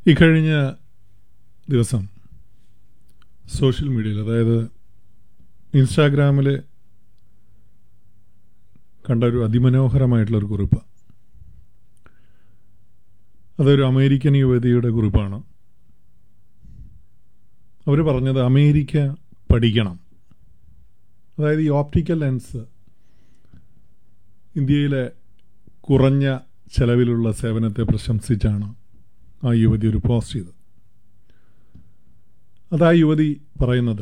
ഇക്കഴിഞ്ഞ ദിവസം സോഷ്യൽ മീഡിയയിൽ അതായത് ഇൻസ്റ്റാഗ്രാമിൽ കണ്ട ഒരു അതിമനോഹരമായിട്ടുള്ളൊരു കുറിപ്പ് അതൊരു അമേരിക്കൻ യുവതിയുടെ കുറിപ്പാണ് അവർ പറഞ്ഞത് അമേരിക്ക പഠിക്കണം അതായത് ഈ ഓപ്റ്റിക്കൽ ലെൻസ് ഇന്ത്യയിലെ കുറഞ്ഞ ചെലവിലുള്ള സേവനത്തെ പ്രശംസിച്ചാണ് ആ യുവതി ഒരു പോസ്റ്റ് ചെയ്തത് അത് ആ യുവതി പറയുന്നത്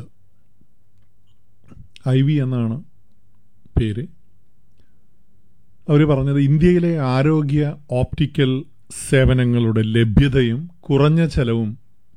ഐ വി എന്നാണ് പേര് അവർ പറഞ്ഞത് ഇന്ത്യയിലെ ആരോഗ്യ ഓപ്റ്റിക്കൽ സേവനങ്ങളുടെ ലഭ്യതയും കുറഞ്ഞ ചെലവും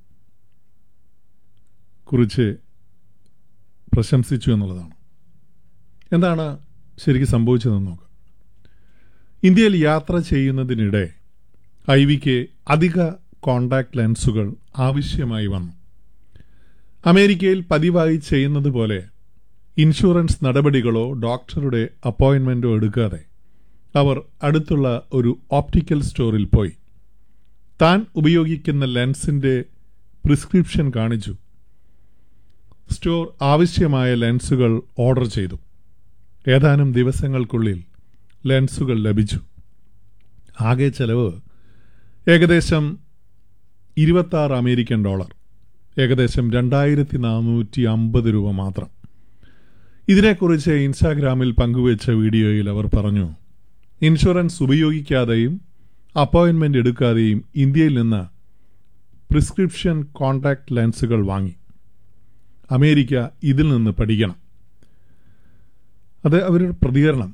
കുറിച്ച് പ്രശംസിച്ചു എന്നുള്ളതാണ് എന്താണ് ശരിക്കും സംഭവിച്ചതെന്ന് നോക്കാം ഇന്ത്യയിൽ യാത്ര ചെയ്യുന്നതിനിടെ ഐ വിക്ക് അധിക കോണ്ടാക്ട് ലെൻസുകൾ ആവശ്യമായി വന്നു അമേരിക്കയിൽ പതിവായി ചെയ്യുന്നത് പോലെ ഇൻഷുറൻസ് നടപടികളോ ഡോക്ടറുടെ അപ്പോയിൻമെന്റോ എടുക്കാതെ അവർ അടുത്തുള്ള ഒരു ഓപ്റ്റിക്കൽ സ്റ്റോറിൽ പോയി താൻ ഉപയോഗിക്കുന്ന ലെൻസിന്റെ പ്രിസ്ക്രിപ്ഷൻ കാണിച്ചു സ്റ്റോർ ആവശ്യമായ ലെൻസുകൾ ഓർഡർ ചെയ്തു ഏതാനും ദിവസങ്ങൾക്കുള്ളിൽ ലെൻസുകൾ ലഭിച്ചു ആകെ ചെലവ് ഏകദേശം ഇരുപത്താറ് അമേരിക്കൻ ഡോളർ ഏകദേശം രണ്ടായിരത്തി നാനൂറ്റി അമ്പത് രൂപ മാത്രം ഇതിനെക്കുറിച്ച് ഇൻസ്റ്റാഗ്രാമിൽ പങ്കുവച്ച വീഡിയോയിൽ അവർ പറഞ്ഞു ഇൻഷുറൻസ് ഉപയോഗിക്കാതെയും അപ്പോയിൻമെന്റ് എടുക്കാതെയും ഇന്ത്യയിൽ നിന്ന് പ്രിസ്ക്രിപ്ഷൻ കോണ്ടാക്ട് ലെൻസുകൾ വാങ്ങി അമേരിക്ക ഇതിൽ നിന്ന് പഠിക്കണം അത് അവരുടെ പ്രതികരണം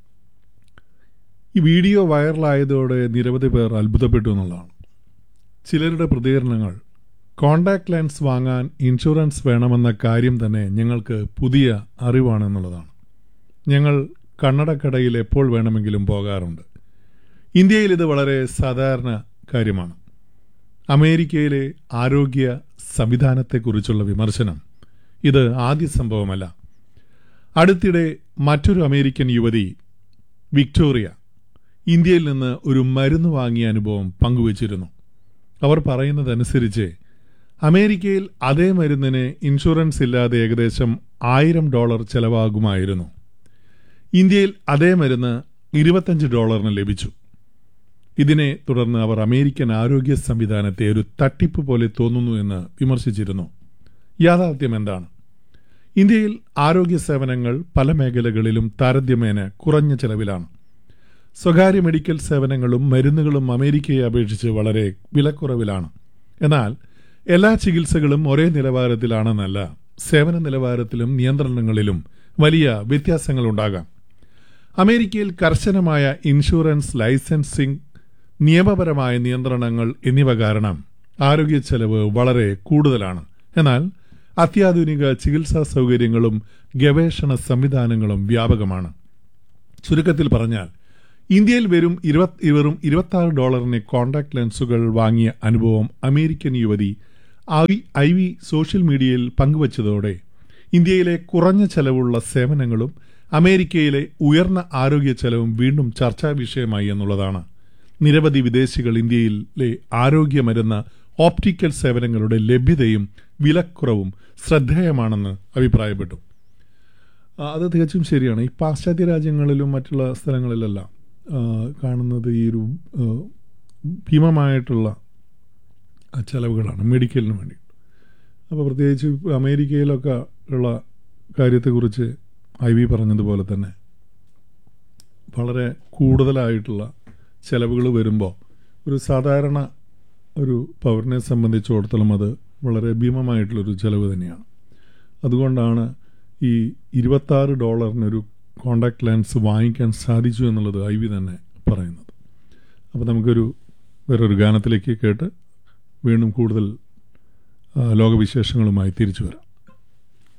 ഈ വീഡിയോ വൈറലായതോടെ നിരവധി പേർ അത്ഭുതപ്പെട്ടു എന്നുള്ളതാണ് ചിലരുടെ പ്രതികരണങ്ങൾ കോണ്ടാക്ട് ലെൻസ് വാങ്ങാൻ ഇൻഷുറൻസ് വേണമെന്ന കാര്യം തന്നെ ഞങ്ങൾക്ക് പുതിയ അറിവാണെന്നുള്ളതാണ് ഞങ്ങൾ കണ്ണടക്കടയിൽ എപ്പോൾ വേണമെങ്കിലും പോകാറുണ്ട് ഇന്ത്യയിൽ ഇത് വളരെ സാധാരണ കാര്യമാണ് അമേരിക്കയിലെ ആരോഗ്യ സംവിധാനത്തെക്കുറിച്ചുള്ള വിമർശനം ഇത് ആദ്യ സംഭവമല്ല അടുത്തിടെ മറ്റൊരു അമേരിക്കൻ യുവതി വിക്ടോറിയ ഇന്ത്യയിൽ നിന്ന് ഒരു മരുന്ന് വാങ്ങിയ അനുഭവം പങ്കുവച്ചിരുന്നു അവർ പറയുന്നതനുസരിച്ച് അമേരിക്കയിൽ അതേ മരുന്നിന് ഇൻഷുറൻസ് ഇല്ലാതെ ഏകദേശം ആയിരം ഡോളർ ചെലവാകുമായിരുന്നു ഇന്ത്യയിൽ അതേ മരുന്ന് ഇരുപത്തഞ്ച് ഡോളറിന് ലഭിച്ചു ഇതിനെ തുടർന്ന് അവർ അമേരിക്കൻ ആരോഗ്യ സംവിധാനത്തെ ഒരു തട്ടിപ്പ് പോലെ തോന്നുന്നു എന്ന് വിമർശിച്ചിരുന്നു യാഥാർത്ഥ്യം എന്താണ് ഇന്ത്യയിൽ ആരോഗ്യ സേവനങ്ങൾ പല മേഖലകളിലും താരതമ്യേന കുറഞ്ഞ ചെലവിലാണ് സ്വകാര്യ മെഡിക്കൽ സേവനങ്ങളും മരുന്നുകളും അമേരിക്കയെ അപേക്ഷിച്ച് വളരെ വിലക്കുറവിലാണ് എന്നാൽ എല്ലാ ചികിത്സകളും ഒരേ നിലവാരത്തിലാണെന്നല്ല സേവന നിലവാരത്തിലും നിയന്ത്രണങ്ങളിലും വലിയ വ്യത്യാസങ്ങളുണ്ടാകാം അമേരിക്കയിൽ കർശനമായ ഇൻഷുറൻസ് ലൈസൻസിംഗ് നിയമപരമായ നിയന്ത്രണങ്ങൾ എന്നിവ കാരണം ആരോഗ്യ ചെലവ് വളരെ കൂടുതലാണ് എന്നാൽ അത്യാധുനിക ചികിത്സാ സൗകര്യങ്ങളും ഗവേഷണ സംവിധാനങ്ങളും വ്യാപകമാണ് ചുരുക്കത്തിൽ പറഞ്ഞാൽ ഇന്ത്യയിൽ വരും വെറും ഇരുപത്തി ഡോളറിന് കോണ്ടാക്ട് ലെൻസുകൾ വാങ്ങിയ അനുഭവം അമേരിക്കൻ യുവതി ഐ വി സോഷ്യൽ മീഡിയയിൽ പങ്കുവച്ചതോടെ ഇന്ത്യയിലെ കുറഞ്ഞ ചെലവുള്ള സേവനങ്ങളും അമേരിക്കയിലെ ഉയർന്ന ആരോഗ്യ ചെലവും വീണ്ടും ചർച്ചാ വിഷയമായി എന്നുള്ളതാണ് നിരവധി വിദേശികൾ ഇന്ത്യയിലെ ആരോഗ്യമരുന്ന ഓപ്റ്റിക്കൽ സേവനങ്ങളുടെ ലഭ്യതയും വിലക്കുറവും ശ്രദ്ധേയമാണെന്ന് അഭിപ്രായപ്പെട്ടു അത് തികച്ചും ശരിയാണ് ഈ പാശ്ചാത്യ രാജ്യങ്ങളിലും മറ്റുള്ള സ്ഥലങ്ങളിലെല്ലാം കാണുന്നത് ഈ ഒരു ഭീമമായിട്ടുള്ള ചെലവുകളാണ് മെഡിക്കലിന് വേണ്ടി അപ്പോൾ പ്രത്യേകിച്ച് അമേരിക്കയിലൊക്കെ ഉള്ള കാര്യത്തെക്കുറിച്ച് ഐ വി പറഞ്ഞതുപോലെ തന്നെ വളരെ കൂടുതലായിട്ടുള്ള ചെലവുകൾ വരുമ്പോൾ ഒരു സാധാരണ ഒരു പൗരനെ സംബന്ധിച്ചിടത്തോളം അത് വളരെ ഭീമമായിട്ടുള്ളൊരു ചെലവ് തന്നെയാണ് അതുകൊണ്ടാണ് ഈ ഇരുപത്താറ് ഡോളറിനൊരു കോണ്ടാക്ട് ലെൻസ് വാങ്ങിക്കാൻ സാധിച്ചു എന്നുള്ളത് ഐ വി തന്നെ പറയുന്നത് അപ്പോൾ നമുക്കൊരു വേറൊരു ഗാനത്തിലേക്ക് കേട്ട് വീണ്ടും കൂടുതൽ ലോകവിശേഷങ്ങളുമായി തിരിച്ചു വരാം